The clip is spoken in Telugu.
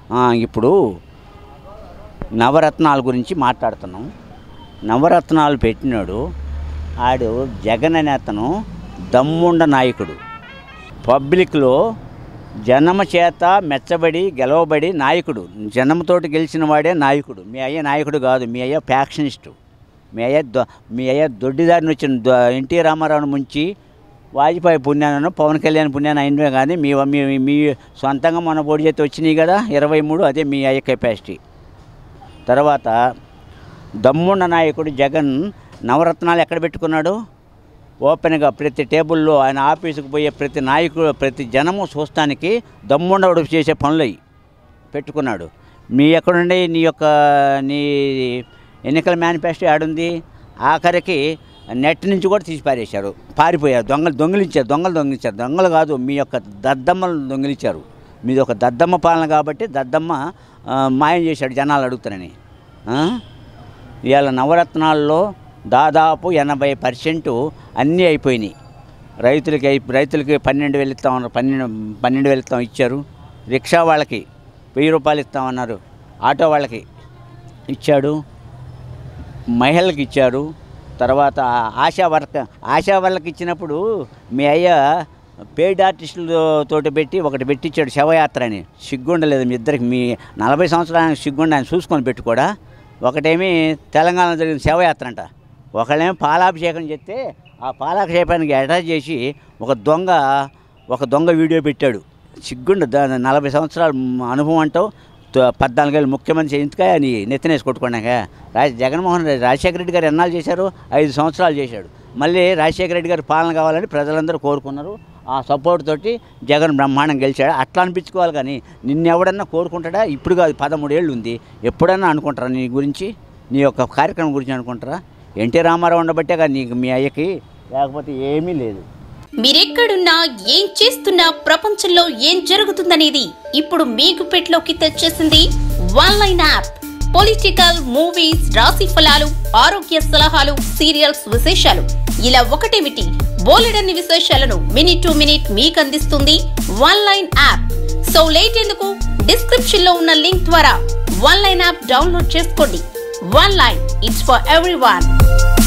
ఆ, ఇప్పుడు నవరత్నాల గురించి మాట్లాడుతున్నాం నవరత్నాలు పెట్టినాడు ఆడు జగన్ అనే అతను దమ్ముండ నాయకుడు పబ్లిక్లో జనమ చేత మెచ్చబడి గెలవబడి నాయకుడు జనంతోటి గెలిచిన వాడే నాయకుడు మీ అయ్య నాయకుడు కాదు మీ అయ్య ఫ్యాక్షనిస్టు మీ అయ్య దొ మీ అయ్య దొడ్డిదారిని వచ్చిన దొ- ఎన్టీ రామారావును ముంచి వాజ్పేయి పుణ్యానను పవన్ కళ్యాణ్ పుణ్యాన్ని అయినవే కానీ మీ మీ మీ సొంతంగా మన పొడి చేతి వచ్చినాయి కదా ఇరవై మూడు అదే మీ అయ్య కెపాసిటీ తర్వాత దమ్మున్న నాయకుడు జగన్ నవరత్నాలు ఎక్కడ పెట్టుకున్నాడు ఓపెన్గా ప్రతి టేబుల్లో ఆయన ఆఫీసుకు పోయే ప్రతి నాయకుడు ప్రతి జనము చూస్తానికి దమ్ముండవుడు చేసే పనులు అవి పెట్టుకున్నాడు మీ ఎక్కడుండి నీ యొక్క నీ ఎన్నికల మేనిఫెస్టో ఆడుంది ఆఖరికి నెట్ నుంచి కూడా తీసి పారేశారు పారిపోయారు దొంగలు దొంగిలించారు దొంగలు దొంగిలించారు దొంగలు కాదు మీ యొక్క దద్దమ్మలు దొంగిలించారు మీది ఒక దద్దమ్మ పాలన కాబట్టి దద్దమ్మ ఆ, మాయం చేశాడు జనాలు అడుగుతారని ఆ? ఇవాళ నవరత్నాల్లో దాదాపు ఎనభై పర్సెంట్ అన్నీ అయిపోయినాయి రైతులకి అయి రైతులకి పన్నెండు వేలు ఇస్తామన్నారు పన్నెండు పన్నెండు వేలు ఇస్తాం ఇచ్చారు రిక్షా వాళ్ళకి వెయ్యి రూపాయలు ఇస్తామన్నారు ఆటో వాళ్ళకి ఇచ్చాడు మహిళలకు ఇచ్చారు తర్వాత ఆశా వర్క ఆశా వాళ్ళకి ఇచ్చినప్పుడు మీ అయ్య పెయిడ్ ఆర్టిస్టులతోటి పెట్టి ఒకటి పెట్టించాడు శవయాత్ర అని సిగ్గుండలేదు మీ ఇద్దరికి మీ నలభై సంవత్సరానికి సిగ్గుండ ఆయన చూసుకొని పెట్టుకోడా ఒకటేమి తెలంగాణలో జరిగిన శవయాత్ర అంట ఒకళ్ళేమో పాలాభిషేకం చేస్తే ఆ పాలాభిషేకానికి అటాచ్ చేసి ఒక దొంగ ఒక దొంగ వీడియో పెట్టాడు సిగ్గుండ దా- నలభై సంవత్సరాల అనుభవం అంటావు త- పద్నాలుగేళ్ళు ముఖ్యమంత్రి ఎందుక అని నెత్తినేసి కొట్టుకున్నాక రాజ జగన్మోహన్ రెడ్డి రాజశేఖర రెడ్డి గారు ఎన్నాళ్ళు చేశారు ఐదు సంవత్సరాలు చేశాడు మళ్ళీ రాజశేఖర రెడ్డి గారు పాలన కావాలని ప్రజలందరూ కోరుకున్నారు ఆ సపోర్ట్ తోటి జగన్ బ్రహ్మాండం గెలిచాడు అట్లా అనిపించుకోవాలి కానీ నిన్నెవడన్నా కోరుకుంటాడా ఇప్పుడు కాదు పదమూడేళ్ళు ఉంది ఎప్పుడన్నా అనుకుంటారా నీ గురించి నీ యొక్క కార్యక్రమం గురించి అనుకుంటారా ఎన్టీ రామారావు ఉండబట్టే కానీ నీకు మీ అయ్యకి లేకపోతే ఏమీ లేదు మీరెక్కడున్నా ఏం చేస్తున్నా ప్రపంచంలో ఏం జరుగుతుందనేది ఇప్పుడు మీకు పెట్లోకి తెచ్చేసింది one line app political movies రాశి ఫలాలు ఆరోగ్య సలహాలు సీరియల్స్ విశేషాలు ఇలా ఒకటేమిటి బోలెడన్ని విశేషాలను మినిట్ టు మినిట్ మీకు అందిస్తుంది one line app so late ఎందుకు డిస్క్రిప్షన్ లో ఉన్న లింక్ ద్వారా వన్ లైన్ యాప్ డౌన్లోడ్ చేసుకోండి one line it's for every